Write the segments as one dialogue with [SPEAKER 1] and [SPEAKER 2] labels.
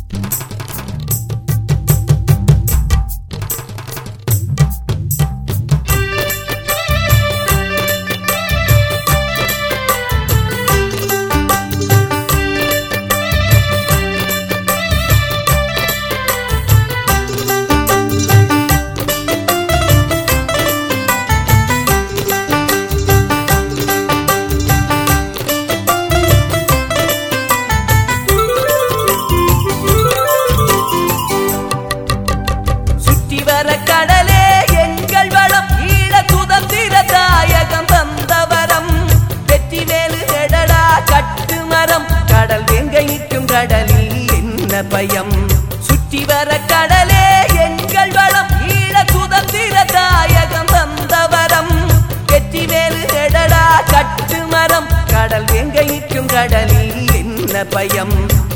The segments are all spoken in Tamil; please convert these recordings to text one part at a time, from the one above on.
[SPEAKER 1] சுற்றி வர கடலே எங்கள் வளம் ஈழ சுதந்திர தாயகம் தந்தவரம் வெற்றி வேலு எடடா கட்டு மரம் கடல் வெங்கை நிற்கும் கடலில் என்ன பயம் சுற்றி வர கடலே எங்கள் வளம் ஈழ சுதந்திர தாயகம் தந்தவரம் வெற்றி வேலு எடடா கட்டு மரம் கடல் வெங்கை நிற்கும் கடலில் என்ன பயம்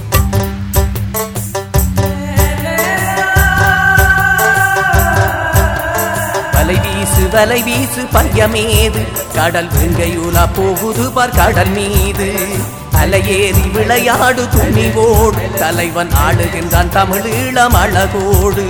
[SPEAKER 1] வலை வீசு வலை வீசு பையமேது கடல் வெங்கையுலா போகுது பார் கடல் மீது அலையேறி விளையாடு துணிவோடு தலைவன் ஆடுகின்றான் தமிழீழம் அழகோடு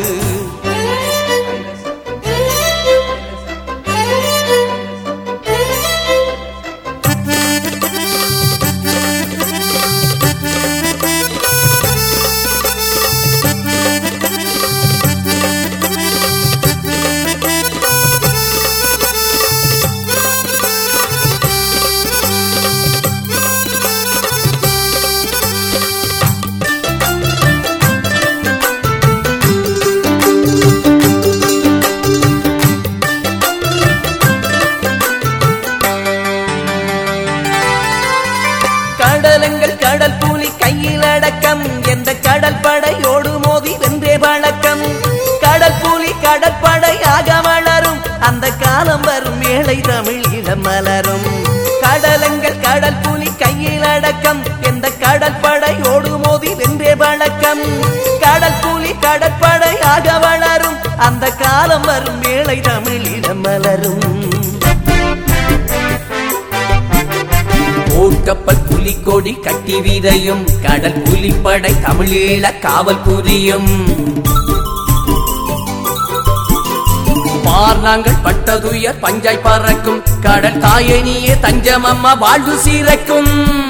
[SPEAKER 1] கடலங்கள் கடல் புலி கையில் அடக்கம் எந்த கடல் படையோடு மோதி வென்றே பழக்கம் கடல் புலி கடற்படையாக வளரும் அந்த காலம் வரும் ஏழை தமிழ் இளம் மலரும் கடலங்கள் கடல் புலி கையில் அடக்கம் எந்த கடல் படையோடு மோதி வென்றே பழக்கம் கடல் புலி கடற்படையாக வளரும் அந்த காலம் வரும் ஏழை தமிழ் இளம் மலரும் போர்க்கப்பல் புலிக்கொடி கட்டி விதையும் கடல் புலிப்படை தமிழீழ காவல் புரியும் பார் நாங்கள் பட்டதுயர் பஞ்சாய் பறக்கும் கடல் தாயனியே தஞ்சமம்மா வாழ்வு சீரக்கும்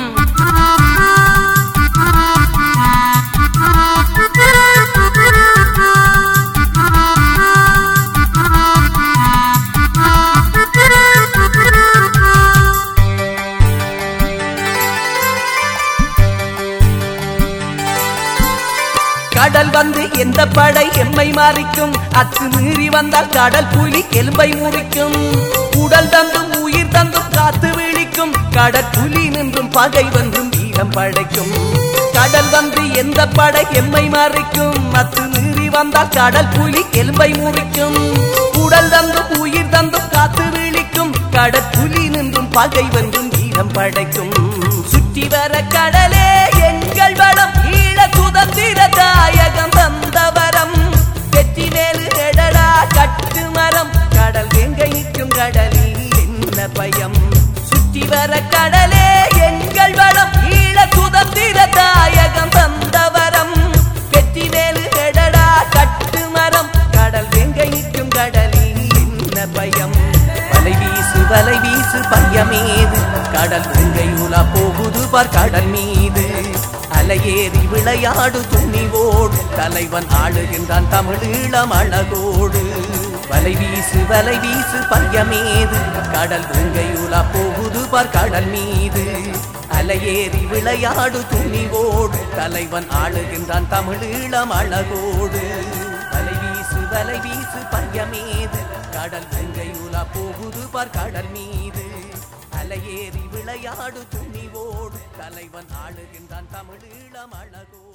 [SPEAKER 1] கடல் வந்து எந்த படை எம்மை மாறிக்கும் அத்து மீறி வந்தால் கடல் புலி எலும்பை முறிக்கும் உடல் தந்தும் உயிர் தந்தும் காத்து விழிக்கும் கடற்புலி நின்றும் பகை வந்தும் வீரம் படைக்கும் கடல் வந்து எந்த படை எம்மை மாறிக்கும் அத்து மீறி வந்தால் கடல் புலி எலும்பை முறிக்கும் உடல் தந்தும் உயிர் தந்தும் காத்து விழிக்கும் கடற்புலி நின்றும் பகை வந்தும் வீரம் படைக்கும் சுற்றி வர கடலே எங்கள் வளம் ஈழ சுதந்திர தாயகம் தந்தவரம் வெற்றி மேலு எடடா கட்டு மரம் கடல் வெங்கை நிற்கும் கடலில் என்ன பயம் சுற்றி வர கடலே எங்கள் வளம் ஈழ சுதந்திர தாயகம் தந்தவரம் வெற்றி மேலு எடடா கட்டு மரம் கடல் வெங்கை நிற்கும் கடலில் என்ன பயம் வலை வீசு வலை வீசு பையமேது கடல் வெங்கை உலா போகுது பார் கடல் மீது அலையேறி விளையாடு துணிவோடு தலைவன் ஆளுகின்றான் தமிழீழம் அழகோடு வலை வீசு வலை வீசு பையமேது கடல் வெங்கையுலா போகுது பார் கடல் மீது அலையேறி விளையாடு துணிவோடு தலைவன் ஆளுகின்றான் தமிழீழம் அழகோடு வலை வீசு வலை வீசு பையமேது கடல் வெங்கையுலா போகுது பார் கடல் மீது அலையேறி விளையாடு துணிவோடு தலைவன் ஆளுகின்றான் தமிழீழம் அழகோடு